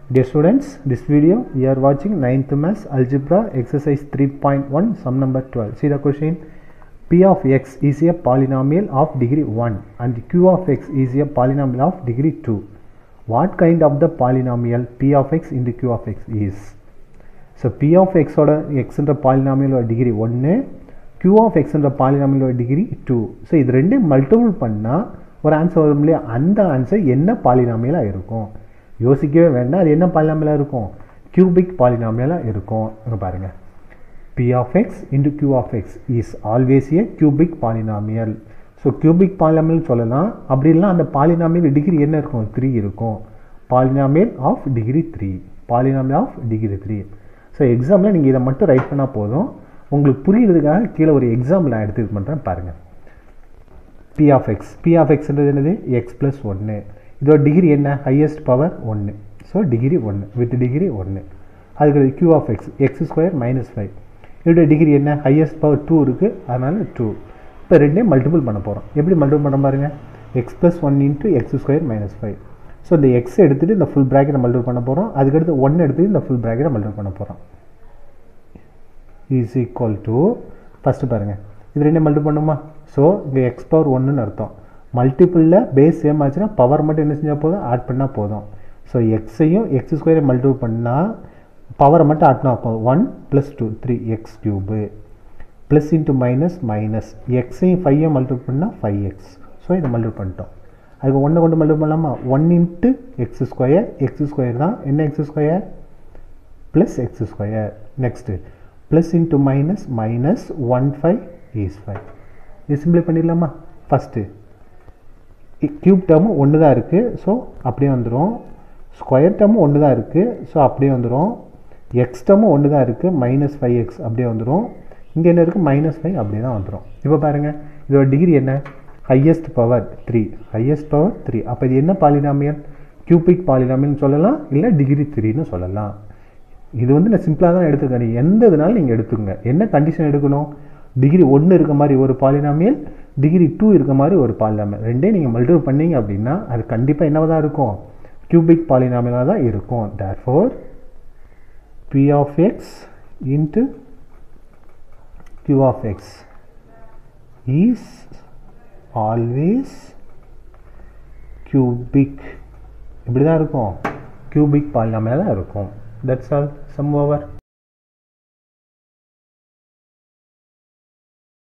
Dear students, this video we are watching 9th Maths Algebra exercise 3.1 sum number 12. See the question. P of x is a polynomial of degree 1 and Q of x is a polynomial of degree 2. What kind of the polynomial P of x into Q of x is? So P of எக்ஸோட எக்ஸ்ன்ற பாலினாமியலோட degree ஒன்று Q of எக்ஸ்ன்ற பாலினாமியலோட degree two so இது ரெண்டையும் multiple பண்ணால் ஒரு ஆன்சர் வரும் இல்லையா அந்த ஆன்சர் என்ன பாலினாமியலாக இருக்கும் யோசிக்கவே வேண்டாம் அது என்ன பாலினாமியலாக இருக்கும் கியூபிக் பாலினாமியலாக இருக்கும் இங்கே பாருங்கள் P of X into Q of X is always a cubic polynomial so cubic polynomial சொல்லலாம் அப்படி இல்லைனா அந்த பாலினாமியல் டிகிரி என்ன இருக்கும் த்ரீ இருக்கும் polynomial of degree three polynomial of degree three so எக்ஸாமில் நீங்கள் இதை மட்டும் ரைட் பண்ணால் போதும் உங்களுக்கு புரியுறதுக்காக கீழே ஒரு எக்ஸாம்பிள் நான் எடுத்து இது பண்ணுறேன் பாருங்கள் P of X P of எக்ஸ்ன்றது என்னது எக்ஸ் ப்ளஸ் ஒன்று இதோட டிகிரி என்ன ஹையஸ்ட் பவர் ஒன்று ஸோ டிகிரி ஒன்று வித் டிகிரி ஒன்று அதுக்கு Q of X X square minus five இதோட டிகிரி என்ன ஹையஸ்ட் பவர் டூ இருக்குது அதனால் டூ இப்போ ரெண்டையும் மல்டிபிள் பண்ண போகிறோம் எப்படி மல்டிபிள் பண்ண பாருங்கள் X plus one into X square minus five so இந்த எக்ஸ் எடுத்துகிட்டு இந்த ஃபுல் ப்ராக்கெட்டை மல்டிபிள் பண்ண போகிறோம் அதுக்கடுத்து ஒன் எடுத்துகிட்டு இந்த ஃபுல் ப்ராக்கெட்டை மல்டிபிள் பண்ண போகிறோம் இஸ் ஈக்குவல் டு ஃபஸ்ட்டு பாருங்கள் இது ரெண்டு மல்டிபிள் பண்ணுமா ஸோ இங்கே எக்ஸ் பவர் ஒன்றுன்னு அர்த்தம் மல்டிபிளில் பேஸ் சேம் ஆச்சுன்னா பவர் மட்டும் என்ன செஞ்சால் போதும் ஆட் பண்ணால் போதும் ஸோ எக்ஸையும் எக்ஸ் ஸ்கொயரை மல்டிபிள் பண்ணால் பவரை மட்டும் ஆட் பண்ணால் போதும் one plus two three X cube plus into minus minus எக்ஸையும் ஃபைவையும் மல்டிபிள் பண்ணால் ஃபைவ் எக்ஸ் ஸோ இதை மல்டிபிள் பண்ணிட்டோம் அதுக்கு ஒன்றை கொண்டு மல்டிபிள் பண்ணலாமா one into X square X square தான் என்ன X square plus X square next plus into minus minus one five is five இது சிம்பிளை பண்ணிடலாமா ஃபஸ்ட்டு க்யூப் டேர்மும் ஒன்று தான் இருக்குது ஸோ அப்படியே வந்துடும் ஸ்கொயர் டேர்மும் ஒன்று தான் இருக்குது ஸோ அப்படியே வந்துடும் எக்ஸ் டேர்மும் ஒன்று தான் இருக்குது மைனஸ் ஃபைவ் எக்ஸ் அப்படியே வந்துடும் இங்கே என்ன இருக்குது மைனஸ் ஃபைவ் அப்படியே தான் வந்துடும் இப்போ பாருங்கள் இதோட டிகிரி என்ன highest power three highest power three அப்போ இது என்ன பாலினாமியல் கியூபிக் பாலினாமியல்னு சொல்லலாம் இல்லை டிகிரி த்ரீன்னு சொல்லலாம் இது வந்து நான் சிம்பிளாக தான் எடுத்துக்கேன் நீங்கள் எந்த இதனாலும் நீங்கள் எடுத்துக்கோங்க என்ன கண்டிஷன் எடுக்கணும் டிகிரி ஒன்று இருக்க மாதிரி ஒரு பாலினாமியல் டிகிரி டூ இருக்க மாதிரி ஒரு பாலினாமியல் ரெண்டே நீங்கள் மல்டிபிள் பண்ணீங்க அப்படின்னா அது கண்டிப்பாக என்னவாக தான் இருக்கும் கியூபிக் பாலினாமியலாக தான் இருக்கும் therefore P of X into q of x is always cubic இப்படி தான் இருக்கும் cubic பாலினாமியல் தான் இருக்கும் தட்ஸ் ஆல் சம் ஓவர்